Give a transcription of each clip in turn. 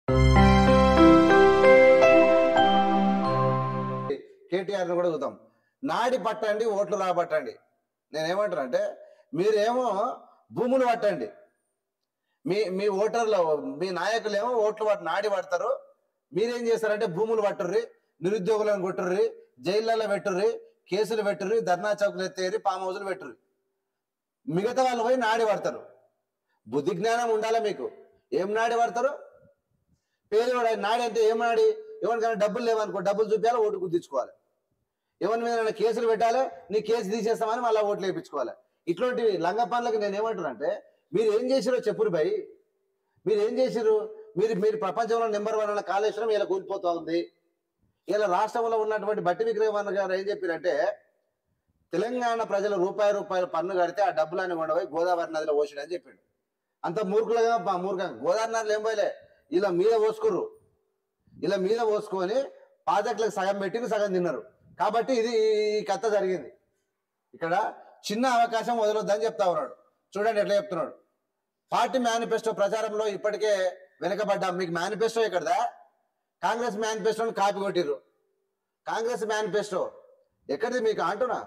కేటీఆర్ని కూడా చూద్దాం నాడి పట్టండి ఓట్లు రాబట్టండి నేనేమంటాను అంటే మీరేమో భూములు పట్టండి మీ మీ ఓటర్లు మీ నాయకులు ఏమో ఓట్లు పట్ట నాడి పడతారు మీరేం చేస్తారంటే భూములు పట్టుర్రి నిరుద్యోగులను కొట్టుర్రి జైళ్ళలో పెట్టుర్రి కేసులు పెట్టుర్రి ధర్నా చౌకులు ఎత్తేరి ఫామ్ హౌస్లు పెట్టుర్రి మిగతా వాళ్ళు పోయి నాడి పడతారు బుద్ధి జ్ఞానం ఉండాలా మీకు ఏం నాడి పడతారు పేదవాడు ఆయన నాడి అంటే ఏం నాడి ఎవరికైనా డబ్బులు లేవనుకో డబ్బులు చూపించాలి ఓటు గుర్తించుకోవాలి ఎవరి మీద ఏమైనా కేసులు పెట్టాలి నీ కేసు తీసేస్తామని మళ్ళీ ఓట్లు వేయించుకోవాలి ఇట్లాంటి లంగ పనులకు నేను ఏమంటున్నా అంటే మీరు ఏం చేసిరో చెప్పురు భయ్ మీరు ఏం చేసిరు మీరు మీరు ప్రపంచంలో నెంబర్ వన్ అన్న కాళేశ్వరం ఇలా కూలిపోతా ఉంది ఇలా రాష్ట్రంలో ఉన్నటువంటి బట్టి విక్రమణ గారు ఏం చెప్పారంటే తెలంగాణ ప్రజలు రూపాయి రూపాయలు పన్ను కడితే ఆ డబ్బులన్నీ ఉండబోయి గోదావరి నదిలో పోసిడు అని చెప్పిండు అంత మూర్ఖులుగా మా మూర్ఖంగా గోదావరి నదిలో ఏం పోయలే ఇలా మీద పోసుకుర్రు ఇలా మీద పోసుకొని పాజకులకు సగం పెట్టి సగం తిన్నారు కాబట్టి ఇది ఈ కథ జరిగింది ఇక్కడ చిన్న అవకాశం వదలొద్దని చెప్తా ఉన్నాడు చూడండి ఎట్లా చెప్తున్నాడు పార్టీ మేనిఫెస్టో ప్రచారంలో ఇప్పటికే వెనకబడ్డాం మీకు మేనిఫెస్టో ఎక్కడదా కాంగ్రెస్ మేనిఫెస్టోని కాపీ కొట్టిర్రు కాంగ్రెస్ మేనిఫెస్టో ఎక్కడిది మీకు అంటున్నా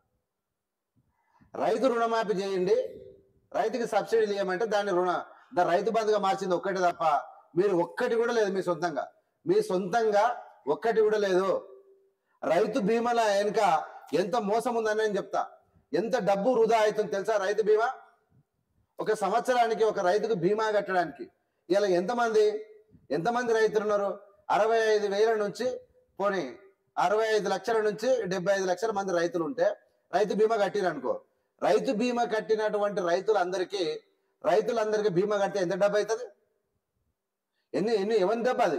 రైతు రుణమాఫీ చేయండి రైతుకి సబ్సిడీలు ఇవ్వమంటే దాన్ని రుణ దా రైతు బంధుగా మార్చింది ఒక్కటి తప్ప మీరు ఒక్కటి కూడా లేదు మీ సొంతంగా మీ సొంతంగా ఒక్కటి కూడా లేదు రైతు బీమాల వెనుక ఎంత మోసం ఉందని నేను చెప్తా ఎంత డబ్బు వృధా అవుతుంది తెలుసా రైతు బీమా ఒక సంవత్సరానికి ఒక రైతుకు బీమా కట్టడానికి ఇలా ఎంతమంది ఎంతమంది రైతులు ఉన్నారు అరవై ఐదు వేల నుంచి పోనీ అరవై ఐదు లక్షల నుంచి డెబ్బై ఐదు లక్షల మంది రైతులు ఉంటే రైతు బీమా కట్టిరు అనుకో రైతు బీమా కట్టినటువంటి రైతులందరికీ రైతులందరికీ బీమా కడితే ఎంత డబ్బు అవుతుంది ఎన్ని ఎన్ని ఎవరి డబ్బు అది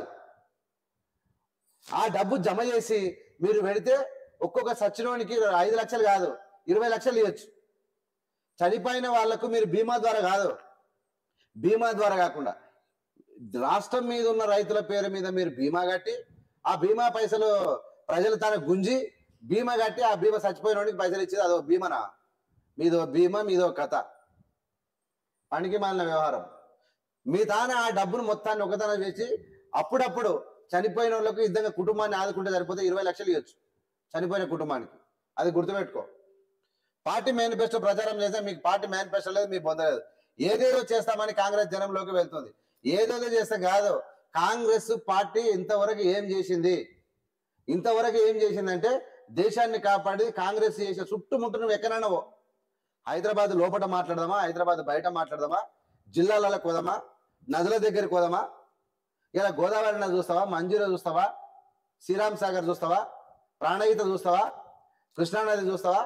ఆ డబ్బు జమ చేసి మీరు పెడితే ఒక్కొక్క సచ్చినోనికి ఐదు లక్షలు కాదు ఇరవై లక్షలు ఇవ్వచ్చు చనిపోయిన వాళ్లకు మీరు బీమా ద్వారా కాదు బీమా ద్వారా కాకుండా రాష్ట్రం మీద ఉన్న రైతుల పేరు మీద మీరు బీమా కట్టి ఆ బీమా పైసలు ప్రజలు తన గుంజి బీమా కట్టి ఆ బీమా చచ్చిపోయిన వాడికి పైసలు ఇచ్చేది అదో బీమానా మీదో బీమా మీదో కథ పనికి మాలిన వ్యవహారం మీ తానే ఆ డబ్బును మొత్తాన్ని ఒకతన చేసి అప్పుడప్పుడు చనిపోయిన వాళ్ళకు ఇద్దరు కుటుంబాన్ని ఆదుకుంటే సరిపోతే ఇరవై లక్షలు ఇవ్వచ్చు చనిపోయిన కుటుంబానికి అది గుర్తుపెట్టుకో పార్టీ మేనిఫెస్టో ప్రచారం చేస్తే మీకు పార్టీ మేనిఫెస్టో లేదు మీ పొందలేదు ఏదేదో చేస్తామని కాంగ్రెస్ జనంలోకి వెళ్తుంది ఏదేదో చేస్తే కాదు కాంగ్రెస్ పార్టీ ఇంతవరకు ఏం చేసింది ఇంతవరకు ఏం చేసిందంటే దేశాన్ని కాపాడి కాంగ్రెస్ చేసే చుట్టుముట్టు నువ్వు ఎక్కడైనా పో. హైదరాబాద్ లోపల మాట్లాడదామా హైదరాబాద్ బయట మాట్లాడదామా జిల్లాలకు పోదామా నదుల దగ్గరికి పోదామా ఇలా గోదావరి నది చూస్తావా మంజీర చూస్తావా శ్రీరామ్ సాగర్ చూస్తావా ప్రాణహిత చూస్తావా కృష్ణానది చూస్తావా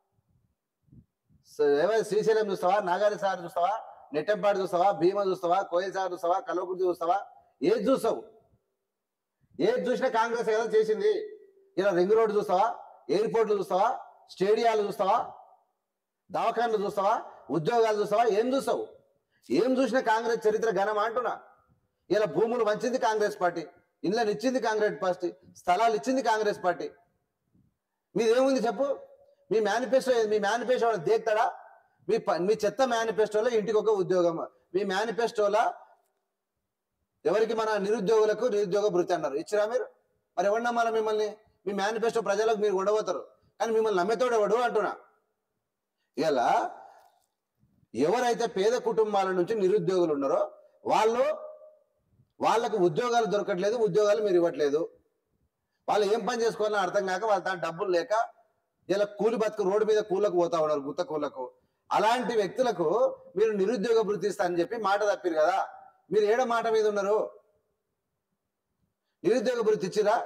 స- ఏమైనా శ్రీశైలం చూస్తావా నాగారి సాగర్ చూస్తావా నెట్టంపాడు చూస్తావా భీమ చూస్తావా కోయిల్ సాగర్ చూస్తావా కల్వకుర్తి చూస్తావా ఏది చూస్తావు ఏది చూసినా కాంగ్రెస్ ఏదో చేసింది ఇలా రింగ్ రోడ్ చూస్తావా ఎయిర్పోర్ట్లు చూస్తావా స్టేడియాలు చూస్తావా దవాఖాన్లు చూస్తావా ఉద్యోగాలు చూస్తావా ఏం చూస్తావు ఏం చూసినా కాంగ్రెస్ చరిత్ర ఘనం అంటున్నా ఇలా భూములు వంచింది కాంగ్రెస్ పార్టీ ఇళ్ళని ఇచ్చింది కాంగ్రెస్ పార్టీ స్థలాలు ఇచ్చింది కాంగ్రెస్ పార్టీ మీదేముంది చెప్పు మీ మేనిఫెస్టో ఏది? మీ మేనిఫెస్టో దేక్తాడా మీ ప- మీ చెత్త మేనిఫెస్టోలో ఇంటికి ఒక ఉద్యోగం మీ మేనిఫెస్టోలో ఎవరికి మన నిరుద్యోగులకు నిరుద్యోగ భృతి అన్నారు ఇచ్చిరా మీరు మరి ఎవరు నమ్మాలి మిమ్మల్ని మీ మేనిఫెస్టో ప్రజలకు మీరు ఉండబోతారు కానీ మిమ్మల్ని నమ్మేతోడు ఎవడు అంటున్నా ఇలా ఎవరైతే పేద కుటుంబాల నుంచి నిరుద్యోగులు ఉన్నారో వాళ్ళు వాళ్ళకు ఉద్యోగాలు దొరకట్లేదు ఉద్యోగాలు మీరు ఇవ్వట్లేదు వాళ్ళు ఏం పని చేసుకోవాలని అర్థం కాక వాళ్ళ దాని డబ్బులు లేక ఇలా కూలి బతుకు రోడ్డు మీద కూలకు పోతా ఉన్నారు గుత్త కూలకు అలాంటి వ్యక్తులకు మీరు నిరుద్యోగ భృతి ఇస్తా అని చెప్పి మాట తప్పిరు కదా మీరు ఏడ మాట మీద ఉన్నారు నిరుద్యోగ భృతి ఇచ్చిరా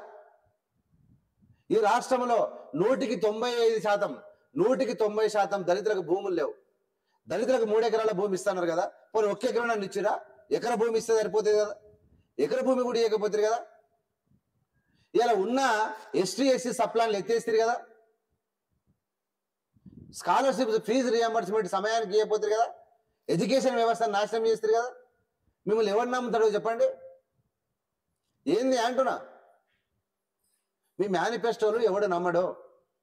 ఈ రాష్ట్రంలో నూటికి తొంభై ఐదు శాతం నూటికి తొంభై శాతం దళితులకు భూములు లేవు దళితులకు మూడు ఎకరాల భూమి ఇస్తున్నారు కదా పోనీ ఒక్క ఎకరం నన్ను ఇచ్చిరా ఎకర భూమి ఇస్తే సరిపోతుంది కదా ఎకర భూమి కూడా ఇవ్వకపోతుంది కదా ఇలా ఉన్న ఎస్టీ ఎస్సీ సప్లాన్లు ఎత్తేస్తారు కదా స్కాలర్షిప్ ఫీజు రియంబర్స్మెంట్ సమయానికి ఇవ్వకపోతుంది కదా ఎడ్యుకేషన్ వ్యవస్థ నాశనం చేస్తారు కదా మిమ్మల్ని ఎవరు నమ్ముతాడో చెప్పండి ఏంది అంటున్నా మీ మేనిఫెస్టోలు ఎవడు నమ్మడు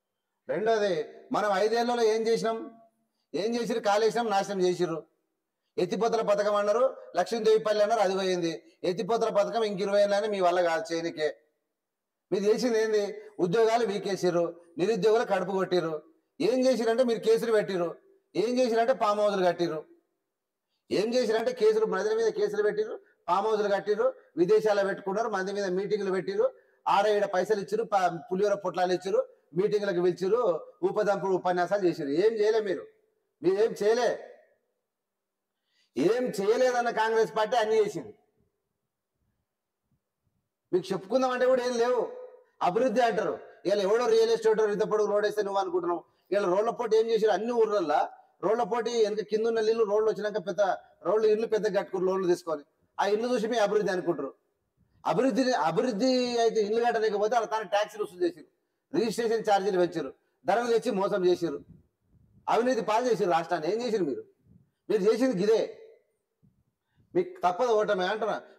రెండోది మనం ఐదేళ్లలో ఏం చేసినాం ఏం చేసిరు కాళేశ్వరం నాశనం చేసిర్రు ఎత్తిపోతల పథకం అన్నారు లక్ష్మీదేవిపల్లి అన్నారు అది పోయింది ఎత్తిపోతల పథకం ఇంక ఇరవై ఏళ్ళని మీ వల్ల కాదు చేయనికే మీరు చేసింది ఏంది ఉద్యోగాలు వీకేసిర్రు నిరుద్యోగులు కడుపు కొట్టిర్రు ఏం చేసిరంటే మీరు కేసులు పెట్టిర్రు ఏం చేసిరంటే పామ్ హౌజులు కట్టిర్రు ఏం చేసిరంటే కేసులు ప్రజల మీద కేసులు పెట్టిర్రు పామ్ హౌజులు కట్టిర్రు విదేశాల్లో పెట్టుకున్నారు మంది మీద మీటింగ్లు పెట్టిర్రు ఆడ ఈడ పైసలు ఇచ్చిరు ప- పులిహోర పొట్లాలు ఇచ్చిరు మీటింగ్లకు పిలిచిరు ఉపదంపుడు ఉపన్యాసాలు చేసిరు ఏం చేయలే మీరు మీరు ఏం చేయలే ఏం చేయలేదన్న కాంగ్రెస్ పార్టీ అన్ని చేసింది మీకు చెప్పుకుందాం అంటే కూడా ఏం లేవు అభివృద్ధి అంటారు ఇలా ఎవడో రియల్ ఎస్టేట్ ఇంతప్పుడు రోడ్ వేస్తే నువ్వు అనుకుంటున్నావు ఇలా రోడ్ల పోటీ ఏం చేశారు అన్ని ఊర్లల్లో రోడ్ల పోటీ వెనక కింద ఉన్న ఇల్లు రోడ్లు వచ్చినాక పెద్ద రోడ్లు ఇల్లు పెద్ద కట్టుకుని లోన్లు తీసుకొని ఆ ఇల్లు చూసి మీ అభివృద్ధి అనుకుంటారు అభివృద్ధిని అభివృద్ధి అయితే ఇల్లు కట్టలేకపోతే వాళ్ళ తన ట్యాక్స్ వసూలు చేసారు రిజిస్ట్రేషన్ ఛార్జీలు పెంచారు ధరలు తెచ్చి మోసం చేశారు అవినీతి పాలు చేసారు రాష్ట్రాన్ని ఏం చేశారు మీరు మీరు చేసింది గిదే మీకు తప్పదు ఓటమే అంటున్నా